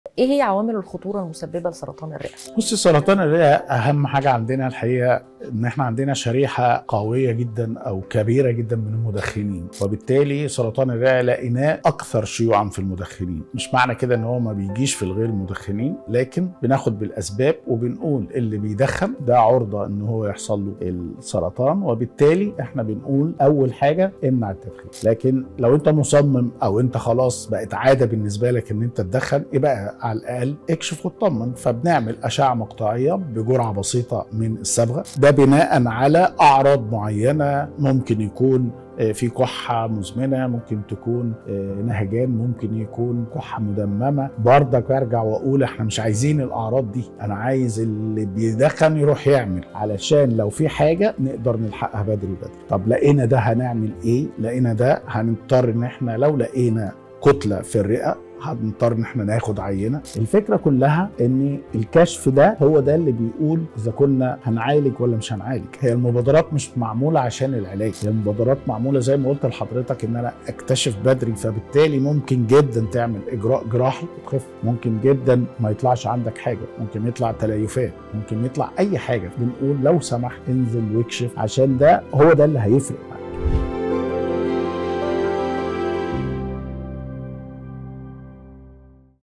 ايه هي عوامل الخطوره المسببه لسرطان الرئه بصي سرطان الرئه اهم حاجه عندنا الحقيقه ان احنا عندنا شريحه قويه جدا او كبيره جدا من المدخنين وبالتالي سرطان الرئه لقيناه اكثر شيوعا في المدخنين مش معنى كده ان هو ما بيجيش في الغير المدخنين لكن بناخد بالاسباب وبنقول اللي بيدخن ده عرضه ان هو يحصل له السرطان وبالتالي احنا بنقول اول حاجه امنع التدخين لكن لو انت مصمم او انت خلاص بقت عاده بالنسبه لك ان انت تدخن يبقى على الاقل اكشف واطمن فبنعمل اشعه مقطعيه بجرعه بسيطه من الصبغه ده بناء على اعراض معينه ممكن يكون في كحة مزمنة ممكن تكون نهجان ممكن يكون كحة مدممة برضك ارجع واقول احنا مش عايزين الاعراض دي انا عايز اللي بيدخن يروح يعمل علشان لو في حاجة نقدر نلحقها بدري بدري طب لقينا ده هنعمل ايه لقينا ده هنضطر ان احنا لو لقينا كتلة في الرئة هنضطر ان احنا ناخد عينه الفكره كلها ان الكشف ده هو ده اللي بيقول اذا كنا هنعالج ولا مش هنعالج هي المبادرات مش معموله عشان العلاج هي المبادرات معموله زي ما قلت لحضرتك ان انا اكتشف بدري فبالتالي ممكن جدا تعمل اجراء جراحي وتخف ممكن جدا ما يطلعش عندك حاجه ممكن يطلع تليفات ممكن يطلع اي حاجه بنقول لو سمحت انزل واكشف عشان ده هو ده اللي هيفرق